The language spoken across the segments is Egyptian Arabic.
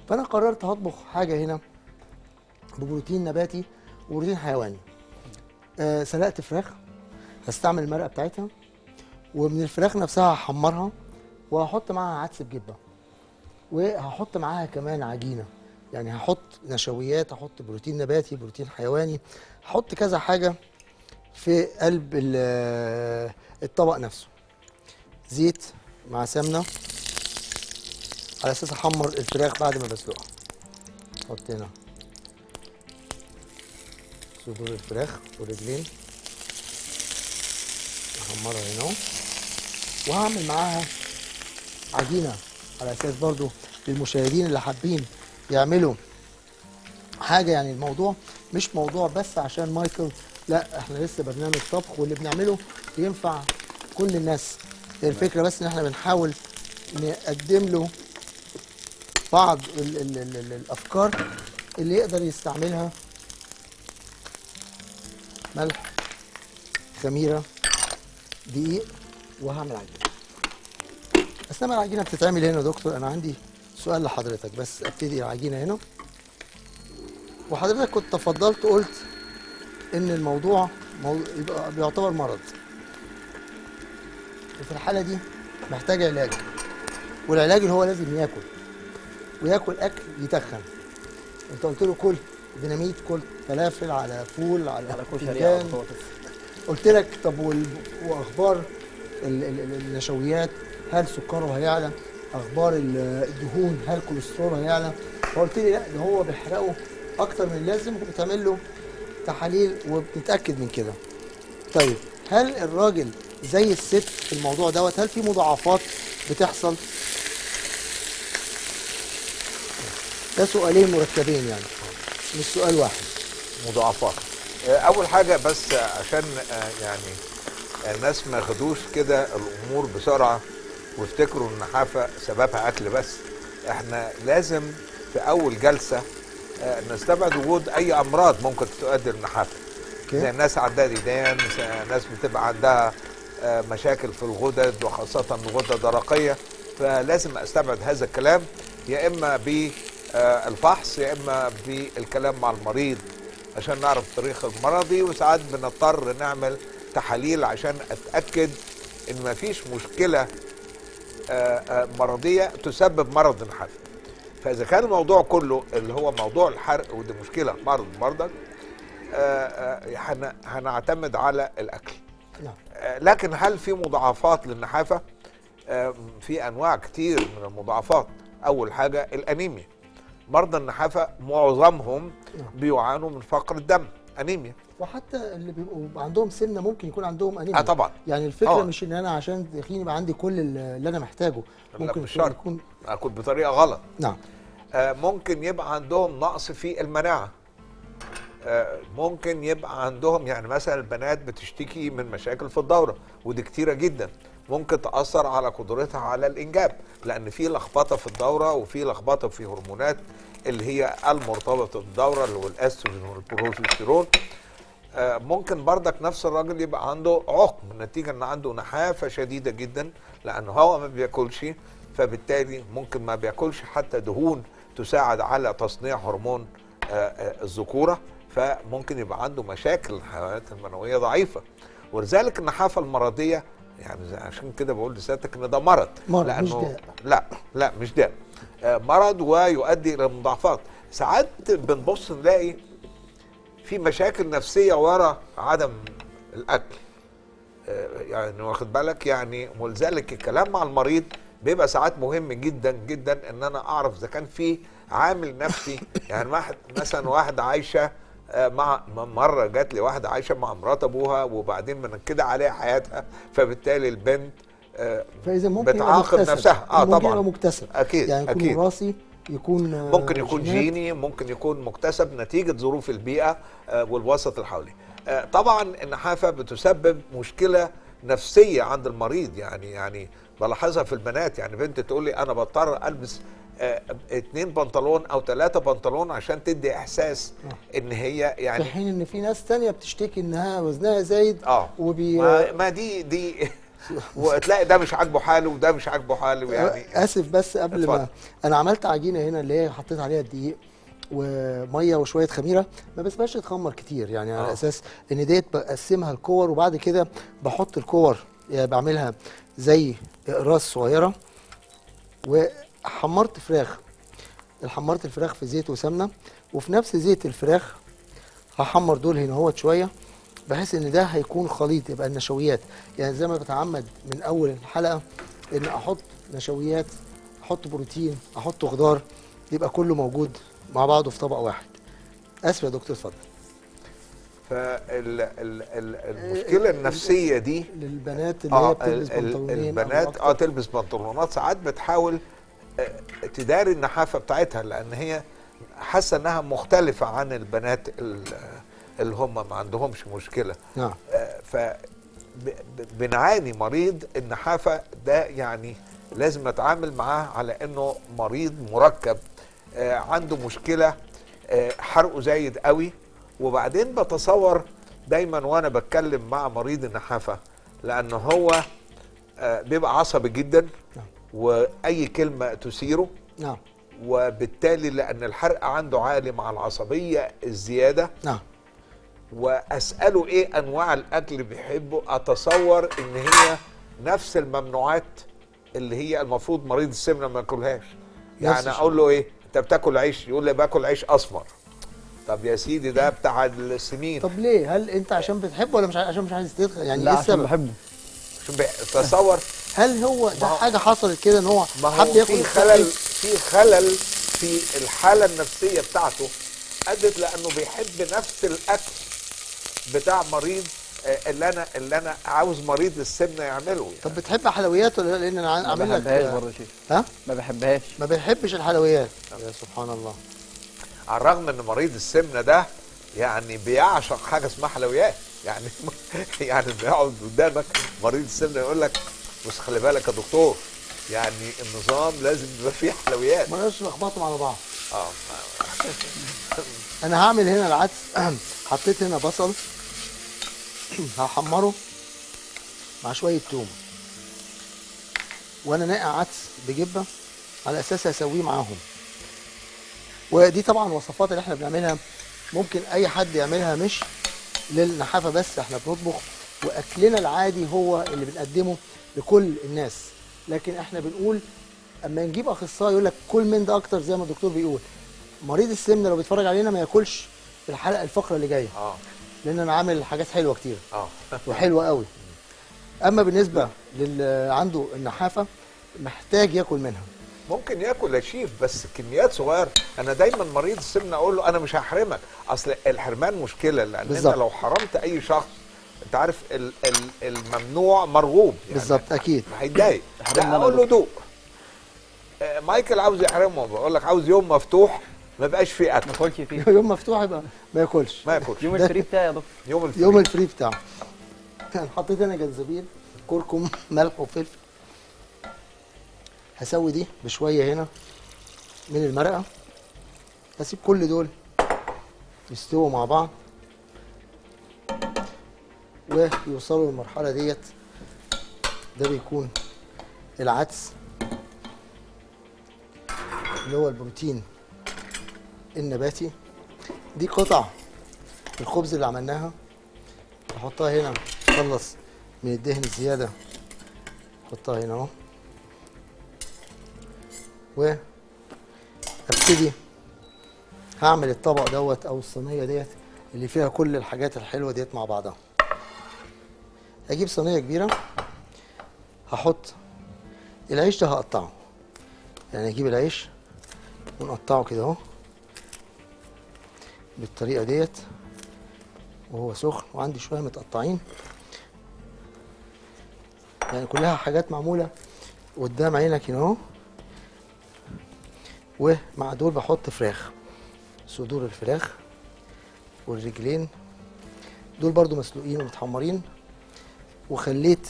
فانا قررت هطبخ حاجه هنا ببروتين نباتي وبروتين حيواني آه سلقت فراخ هستعمل المرقه بتاعتها ومن الفراخ نفسها هحمرها وهحط معاها عدس بجبه وهحط معاها كمان عجينه يعني هحط نشويات هحط بروتين نباتي بروتين حيواني هحط كذا حاجه في قلب ال- الطبق نفسه زيت مع سمنه على اساس احمر الفراخ بعد ما بسلقها احط هنا صدور الفراخ والرجلين احمرها هنا اهو وهعمل معاها عجينه على اساس برضو للمشاهدين اللي حابين يعملوا حاجه يعني الموضوع مش موضوع بس عشان مايكل لا احنا لسه برنامج طبخ واللي بنعمله ينفع كل الناس الفكره بس ان احنا بنحاول نقدم له بعض ال ال ال ال الافكار اللي يقدر يستعملها ملح خميره دقيق وهعمل عجينه اثناء ما العجينه بتتعمل هنا يا دكتور انا عندي سؤال لحضرتك بس ابتدي العجينه هنا وحضرتك كنت تفضلت قلت ان الموضوع مو... يبقى بيعتبر مرض وفي الحاله دي محتاج علاج والعلاج اللي هو لازم ياكل وياكل اكل يتخن انت قلت له كل ديناميت كل فلافل على فول على, على كشري بتنجان. على بطاطس قلت لك طب وال... واخبار ال... ال... ال- النشويات هل سكره هيعلى اخبار ال- الدهون هل كوليسترول هيعلى فقلت لي لا ده هو بيحرقه اكتر من اللازم وبتعمل له تحاليل وبنتاكد من كده طيب هل الراجل زي الست في الموضوع دوت هل في مضاعفات بتحصل ده سؤالين مركبين يعني مش سؤال واحد مضاعفات آه، اول حاجه بس عشان آه، يعني الناس ما ياخدوش كده الامور بسرعه ويفتكروا ان النحافه سببها اكل بس احنا لازم في اول جلسه آه، نستبعد وجود اي امراض ممكن تؤدي للنحافه أوكي. زي الناس عندها ديدان س- ناس بتبقى عندها آه، مشاكل في الغدد وخاصه الغده الدرقيه فلازم استبعد هذا الكلام يا اما بالفحص يا اما بالكلام مع المريض عشان نعرف التاريخ المرضي وساعات بنضطر نعمل تحاليل عشان اتاكد ان مفيش مشكله آه، آه، مرضيه تسبب مرض النحافه فاذا كان الموضوع كله اللي هو موضوع الحرق ودي مشكله مرض مرضك آه، آه، هن- هنعتمد على الاكل نعم آه، لكن هل في مضاعفات للنحافه آه، في انواع كتير من المضاعفات اول حاجه الانيميا مرضى النحافه معظمهم نعم. بيعانوا من فقر الدم انيميا وحتى اللي بيبقوا عندهم سمنه ممكن يكون عندهم انيميا اه طبعا يعني الفكره طبعاً. مش ان انا عشان تخين يبقى عندي كل اللي انا محتاجه لا، ممكن مش يكون, شرط. يكون اكل بطريقه غلط نعم آه، ممكن يبقى عندهم نقص في المناعه آه، ممكن يبقى عندهم يعني مثلا البنات بتشتكي من مشاكل في الدوره ودي كتيره جدا ممكن تاثر على قدرتها على الانجاب لان في لخبطه في الدوره وفي لخبطه في هرمونات اللي هي المرتبطه بالدوره اللي هو الاستروجين والبروجستيرون آه، ممكن بردك نفس الراجل يبقى عنده عقم نتيجه ان عنده نحافه شديده جدا لانه هو ما بياكلش فبالتالي ممكن ما بياكلش حتى دهون تساعد على تصنيع هرمون آه، آه، الذكوره فممكن يبقى عنده مشاكل الحيوانات المنويه ضعيفه ولذلك النحافه المرضيه يعني زي- عشان كده بقول لسيادتك ان ده مرض مرض، مش لأنه- داء. لا لا مش داء آه، مرض ويؤدي الى مضاعفات ساعات بنبص نلاقي في مشاكل نفسيه ورا عدم الاكل آه، يعني واخد بالك يعني ولذلك الكلام مع المريض بيبقى ساعات مهم جدا جدا ان انا اعرف اذا كان في عامل نفسي يعني واحد مثلا واحده عايشه آه، مع م- مره جات لي واحده عايشه مع مرات ابوها وبعدين منكده عليها حياتها فبالتالي البنت آه، فاذا ممكن يبقى بتعاقب مكتسب. نفسها اه ممكن طبعا يبقى مكتسب اكيد يعني يكون اكيد وراثي يكون آه، ممكن يكون جينات. جيني ممكن يكون مكتسب نتيجة ظروف البيئة آه، والوسط الحولي آه، طبعا النحافة بتسبب مشكلة نفسية عند المريض يعني يعني بلاحظها في البنات يعني بنت تقول لي أنا بضطر ألبس آه، اتنين بنطلون أو ثلاثة بنطلون عشان تدي إحساس إن هي في يعني حين ان في ناس تانية بتشتكي انها وزنها زايد اه وبي ما, ما دي دي وتلاقي ده مش عاجبه حاله وده مش عاجبه حاله يعني اسف بس قبل ما اتفضل. انا عملت عجينه هنا اللي هي حطيت عليها دقيق وميه وشويه خميره ما بسيبهاش تتخمر كتير يعني على آه. اساس ان ديت بقسمها الكور وبعد كده بحط الكور يعني بعملها زي اقراص صغيره وحمرت فراخ حمرت الفراخ في زيت وسمنه وفي نفس زيت الفراخ هحمر دول هنا اهوت شويه بحيث ان ده هيكون خليط يبقى النشويات يعني زي ما بتعمد من اول الحلقه ان احط نشويات احط بروتين احط خضار يبقى كله موجود مع بعضه في طبق واحد اسف يا دكتور اتفضل فالمشكله النفسيه دي للبنات اللي هي اه بتلبس ال- ال- بنطلونين أو البنات أكتر. اه تلبس بنطلونات ساعات بتحاول آه، تداري النحافه بتاعتها لان هي حاسه انها مختلفه عن البنات ال- اللي هم ما عندهمش مشكله نعم ف ب- ب- بنعاني مريض النحافه ده يعني لازم نتعامل معاه على انه مريض مركب آه، عنده مشكله آه، حرقه زايد قوي وبعدين بتصور دايما وانا بتكلم مع مريض النحافه لان هو آه، بيبقى عصبي جدا نعم. واي كلمه تثيره نعم وبالتالي لان الحرق عنده عالي مع العصبيه الزياده نعم واساله ايه انواع الاكل اللي بيحبه اتصور ان هي نفس الممنوعات اللي هي المفروض مريض السمنه ما ياكلهاش يعني الشيء. اقول له ايه انت بتاكل عيش يقول لي باكل عيش اسمر طب يا سيدي ده بتاع السمين طب ليه هل انت عشان بتحبه ولا مش ع- عشان مش عايز تدخل يعني لا ايه عشان السبب بحبه شوف بي- تصور هل هو ده ما هو- حاجه حصلت كده ان هو ما حب هو ياكل في الصحي؟ خلل في خلل في الحاله النفسيه بتاعته ادت لانه بيحب نفس الاكل بتاع مريض آه، اللي انا اللي انا عاوز مريض السمنه يعمله يعني. طب بتحب حلويات ولا لا؟ لان انا ما عامل لك بحبهاش برضه يا شيخ ها ما بحبهاش ما بيحبش الحلويات يا سبحان الله على الرغم ان مريض السمنه ده يعني بيعشق حاجه اسمها حلويات يعني يعني بيقعد قدامك مريض السمنه يقول لك بس خلي بالك يا دكتور يعني النظام لازم يبقى فيه حلويات ما نقدرش نلخبطهم على بعض اه انا هعمل هنا العدس حطيت هنا بصل هحمره مع شويه توم وانا ناقع عدس بجبه على اساس اسويه معاهم ودي طبعا وصفات اللي احنا بنعملها ممكن اي حد يعملها مش للنحافه بس احنا بنطبخ واكلنا العادي هو اللي بنقدمه لكل الناس لكن احنا بنقول اما نجيب اخصائي يقول لك كل من ده اكتر زي ما الدكتور بيقول مريض السمنه لو بيتفرج علينا ما ياكلش في الحلقه الفقره اللي جايه اه لان انا عامل حاجات حلوه كتير اه وحلوه قوي اما بالنسبه للي عنده النحافه محتاج ياكل منها ممكن ياكل يا شيف بس كميات صغيره انا دايما مريض السمنه اقول له انا مش هحرمك اصل الحرمان مشكله لان بالظبط. انت لو حرمت اي شخص انت عارف ال- ال- الممنوع مرغوب يعني بالظبط اكيد هيتضايق حرمنا لا أنا اقول له دكتور. دوق آه، مايكل عاوز يحرمه بقول لك عاوز يوم مفتوح ما بقاش فيه ما اكل اكلش فيه يوم مفتوح يبقى ما ياكلش ما ياكلش يوم ده- الفري بتاعي يا دكتور يوم الفري يوم الفري بتاعه كان حطيت هنا جنزبيل كركم ملح وفلفل هسوي دي بشويه هنا من المرقه هسيب كل دول يستووا مع بعض ويوصلوا للمرحله ديت ده بيكون العدس اللي هو البروتين النباتي دي قطع الخبز اللي عملناها احطها هنا خلص من الدهن الزياده احطها هنا اهو وابتدي هعمل الطبق دوت او الصينيه ديت اللي فيها كل الحاجات الحلوه ديت مع بعضها اجيب صينيه كبيره هحط العيش ده هقطعه يعني اجيب العيش ونقطعه كده اهو بالطريقه ديت وهو سخن وعندي شويه متقطعين يعني كلها حاجات معموله قدام عينك هنا اهو ومع دول بحط فراخ صدور الفراخ والرجلين دول برضو مسلوقين ومتحمرين وخليت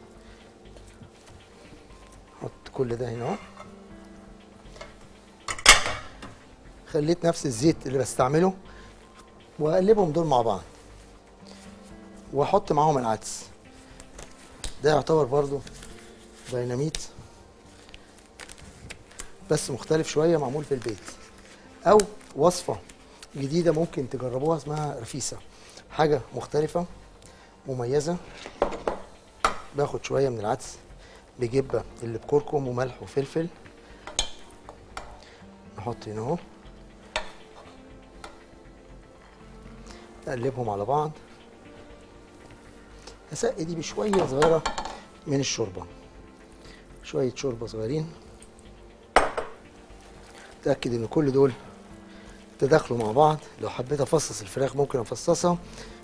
احط كل ده هنا اهو خليت نفس الزيت اللي بستعمله واقلبهم دول مع بعض واحط معاهم العدس ده يعتبر برضو ديناميت بس مختلف شويه معمول في البيت او وصفه جديده ممكن تجربوها اسمها رفيسه حاجه مختلفه مميزه باخد شويه من العدس بجبه اللي بكركم وملح وفلفل نحط هنا اهو نقلبهم على بعض هسقي دي بشويه صغيره من الشوربه شويه شوربه صغيرين اتاكد ان كل دول تداخلوا مع بعض لو حبيت افصص الفراخ ممكن افصصها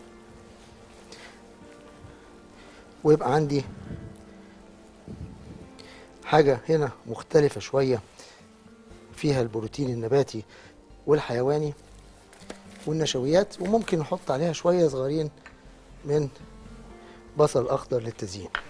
ويبقى عندي حاجه هنا مختلفه شويه فيها البروتين النباتي والحيواني والنشويات وممكن نحط عليها شويه صغيرين من بصل اخضر للتزيين